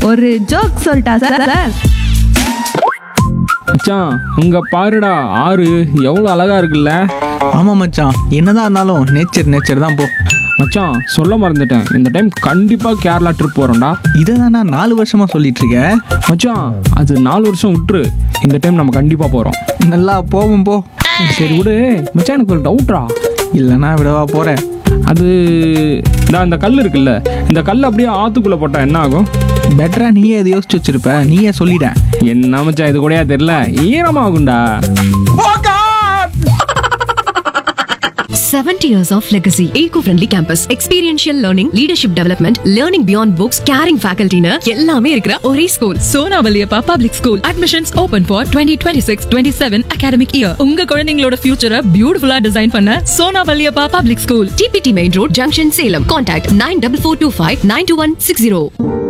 ஒரு ஜோக் சொல்லிட்டா sir sir மச்சான் இங்க பாருடா ஆறு எவ்வளோ அழகா இருக்குல்ல ஆமாம் மச்சான் என்னதான் இருந்தாலும் நேச்சர் நேச்சர் தான் போ மச்சான் சொல்ல மறந்துட்டேன் இந்த டைம் கண்டிப்பா கேரளா ட்ரிப் போறோம்டா இதை தான் நான் நாலு வருஷமா சொல்லிட்டு இருக்கேன் மச்சான் அது நாலு வருஷம் விட்டுரு இந்த டைம் நம்ம கண்டிப்பா போறோம் நல்லா போவோம் போ சரி விடு மச்சான் எனக்கு ஒரு டவுட்ரா இல்லைன்னா விடவா போகிறேன் அது நான் இந்த கல் இருக்குல்ல இந்த கல் அப்படியே ஆத்துக்குள்ள போட்டா என்ன ஆகும் பெட்டரா நீயே எதை யோசிச்சு வச்சிருப்ப நீயே சொல்லிட என்ன மச்சான் இது கூடயா தெரியல ஈரமாகும்டா 70 years of legacy. Eco-friendly campus. Experiential learning, leadership development, learning beyond books, caring faculty னு எல்லாமே இருக்கிற ஒரே school Sona Valliappa public school admissions open for twenty twenty six twenty seven academic year உங்க குழந்தைங்களோட ஃபியூச்சரை பியூட்டிஃபுல்லா டிசைன் பண்ண Sona Valliappa public school TPT main road junction Salem contact nine double four two five nine two one six zero